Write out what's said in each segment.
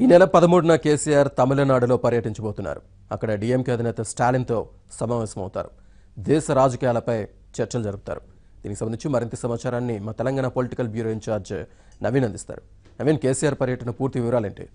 ఈ నెల పదమూడున కేసీఆర్ తమిళనాడులో పర్యటించబోతున్నారు అక్కడ డీఎంకే అధినేత స్టాలిన్తో సమావేశమవుతారు దేశ రాజకీయాలపై చర్చలు జరుపుతారు దీనికి సంబంధించి మరింత సమాచారాన్ని మా Telangana political bureau incharge Naveen అందిస్తారు నవీన్ కేసీఆర్ పర్యటన పూర్తి వివరాలేంటి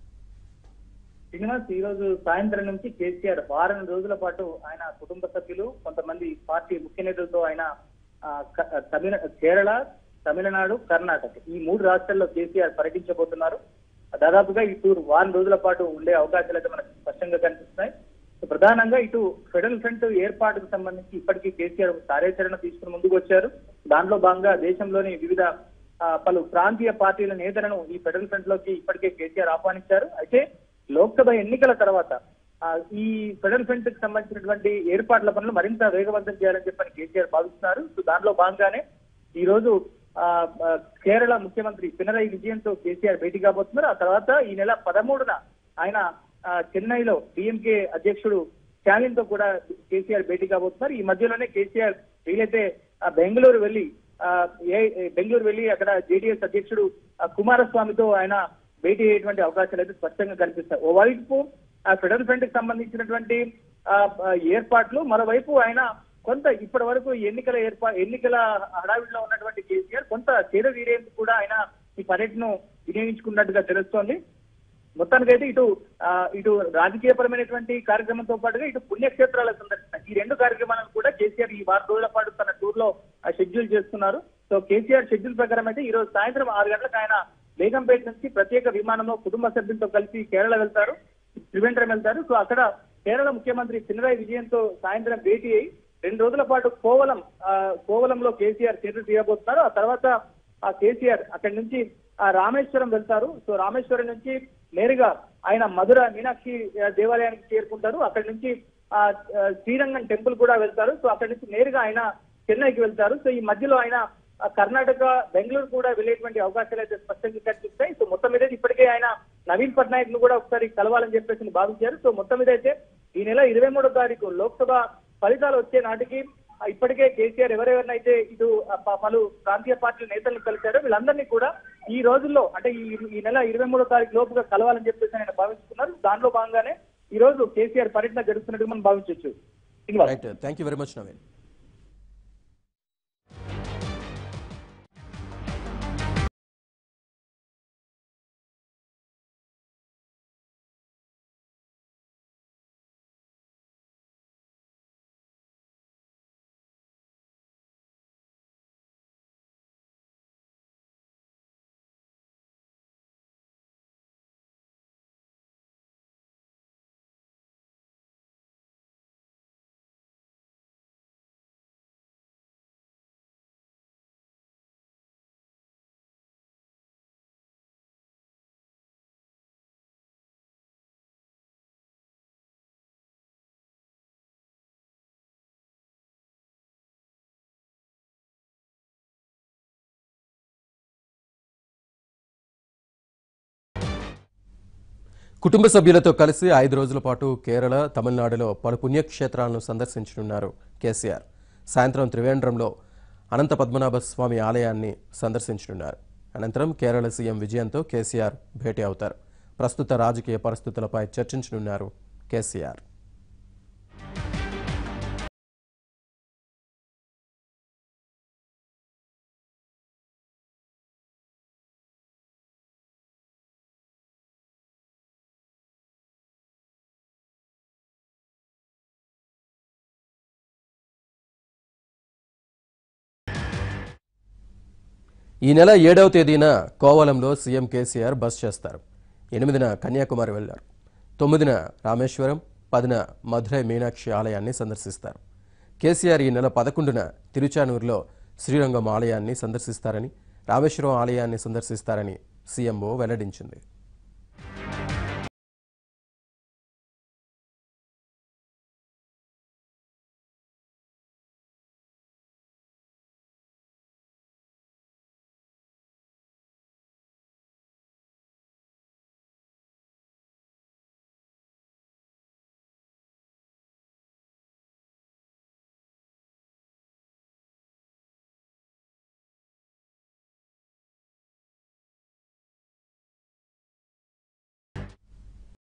శ్రీనివాస్ ఈ రోజు సాయంత్రం నుంచి కేసీఆర్ వారం రోజుల పాటు ఆయన కుటుంబ సభ్యులు కొంతమంది పార్టీ ముఖ్య నేతలతో ఆయన ఆ, క- తమిళ కేరళ తమిళనాడు కర్ణాటక ఈ మూడు రాష్ట్రాల్లో కేసీఆర్ పర్యటించబోతున్నారు దాదాపుగా ఈ టూర్ వారం రోజుల పాటు ఉండే అవకాశాలు అయితే మనకు స్పష్టంగా కనిపిస్తున్నాయి సో ప్రధానంగా ఇటు ఫెడరల్ ఫ్రంట్ ఏర్పాటుకు సంబంధించి ఇప్పటికీ కేసీఆర్ ఒక కార్యాచరణ తీసుకుని ముందుకు వచ్చారు దాంట్లో భాగంగా దేశంలోని వివిధ ఆ, పలు ప్రాంతీయ పార్టీల నేతలను ఈ ఫెడరల్ ఫ్రంట్ లోకి ఇప్పటికే కేసీఆర్ ఆహ్వానించారు అయితే లోక్సభ ఎన్నికల తర్వాత ఆ, ఈ ఫెడరల్ ఫ్రంట్ కి సంబంధించినటువంటి ఏర్పాట్ల పనులు మరింత వేగవంతం చేయాలని చెప్పని కేసీఆర్ భావిస్తున్నారు సో దాంట్లో భాగంగానే ఈ రోజు ఆ, ఆ, కేరళ ముఖ్యమంత్రి పినరయి విజయన్ తో కేసీఆర్ భేటీ కాబోతున్నారు ఆ తర్వాత ఈ నెల పదమూడున ఆయన ఆ, చెన్నైలో డిఎంకే అధ్యక్షుడు స్టాలిన్ తో కూడా కేసీఆర్ భేటీ కాబోతున్నారు ఈ మధ్యలోనే కేసీఆర్ వీలైతే ఆ, బెంగళూరు వెళ్లి ఆ, ఏ- ఏ- బెంగళూరు వెళ్లి అక్కడ జేడీఎస్ అధ్యక్షుడు ఆ, కుమారస్వామితో ఆయన భేటీ అయ్యేటువంటి అవకాశాలు అయితే స్పష్టంగా కనిపిస్తాయి ఓవైపు ఆ ఫెడరల్ ఫ్రంట్ కి సంబంధించినటువంటి ఆ, ఆ, ఏర్పాట్లు మరోవైపు ఆయన కొంత ఇప్పటి వరకు ఎన్నికల ఏర్పా ఎన్నికల హడావిడిలో ఉన్నటువంటి కేసీఆర్ కొంత చేద వీరేందుకు కూడా ఆయన ఈ పర్యటన వినియోగించుకున్నట్టుగా తెలుస్తోంది మొత్తానికైతే ఇటు ఆ, ఇటు రాజకీయపరమైనటువంటి కార్యక్రమంతో పాటుగా ఇటు పుణ్యక్షేత్రాల సందర్శన ఈ రెండు కార్యక్రమాలను కూడా కేసీఆర్ ఈ వారం రోజుల పాటు తన టూర్ లో ఆ, షెడ్యూల్ చేస్తున్నారు సో కేసీఆర్ షెడ్యూల్ ప్రకారం అయితే ఈ రోజు సాయంత్రం ఆరు గంటలకు ఆయన బేగంపేట నుంచి ప్రత్యేక విమానంలో కుటుంబ సభ్యులతో కలిసి కేరళ వెళ్తారు త్రివేంద్రం వెళ్తారు సో అక్కడ కేరళ ముఖ్యమంత్రి పినరాయి విజయన్ తో సాయంత్రం భేటీ అయి రెండు రోజుల పాటు కోవలం ఆ, కోవలంలో కేసీఆర్ చర్యలు తీయబోతున్నారు ఆ తర్వాత ఆ కేసీఆర్ అక్కడి నుంచి ఆ రామేశ్వరం వెళ్తారు సో రామేశ్వరం నుంచి నేరుగా ఆయన మధుర మీనాక్షి ఆ, దేవాలయానికి చేరుకుంటారు అక్కడి నుంచి ఆ ఆ, శ్రీరంగం టెంపుల్ కూడా వెళ్తారు సో అక్కడి నుంచి నేరుగా ఆయన చెన్నైకి వెళ్తారు సో ఈ మధ్యలో ఆయన ఆ, కర్ణాటక బెంగళూరు కూడా వెళ్ళేటువంటి అవకాశాలు అయితే స్పష్టంగా కనిపిస్తాయి సో మొత్తం మీద ఇప్పటికే ఆయన నవీన్ పట్నాయక్ ను కూడా ఒకసారి కలవాలని చెప్పేసి భావించారు సో మొత్తం మీద అయితే ఈ నెల ఇరవై మూడో తారీఖు లోక్సభ ఫలితాలు వచ్చే నాటికి ఆ, ఇప్పటికే కేసీఆర్ ఎవరెవరినైతే ఇటు ఆ, ప- పలు ప్రాంతీయ పార్టీల నేతలను కలిశారో వీళ్ళందరినీ కూడా ఈ రోజుల్లో అంటే ఈ ఈ నెల ఇరవై మూడో తారీఖు లోపుగా కలవాలని చెప్పేసి ఆయన భావిస్తున్నారు దానిలో భాగంగానే ఈ రోజు కేసీఆర్ పర్యటన జరుగుతున్నట్టు మనం భావించవచ్చు Srinivas. Right thank you very much Naveen కుటుంబ సభ్యులతో కలిసి ఐదు రోజుల పాటు కేరళ తమిళనాడులో పలు పుణ్యక్షేత్రాలను సందర్శించనున్నారు కేసీఆర్ సాయంత్రం త్రివేంద్రంలో అనంత పద్మనాభ స్వామి ఆలయాన్ని సందర్శించనున్నారు అనంతరం కేరళ సీఎం విజయంతో కేసీఆర్ భేటీ అవుతారు ప్రస్తుత రాజకీయ పరిస్థితులపై చర్చించనున్నారు కేసీఆర్ ఈ నెల ఏడవ తేదీన కోవలంలో సీఎం కేసీఆర్ బస్ చేస్తారు ఎనిమిదిన కన్యాకుమారి వెళ్లారు తొమ్మిదిన రామేశ్వరం పదిన మధురై మీనాక్షి ఆలయాన్ని సందర్శిస్తారు కేసీఆర్ ఈ నెల పదకొండున తిరుచానూరులో శ్రీరంగం ఆలయాన్ని సందర్శిస్తారని రామేశ్వరం ఆలయాన్ని సందర్శిస్తారని సీఎంఓ వెల్లడించింది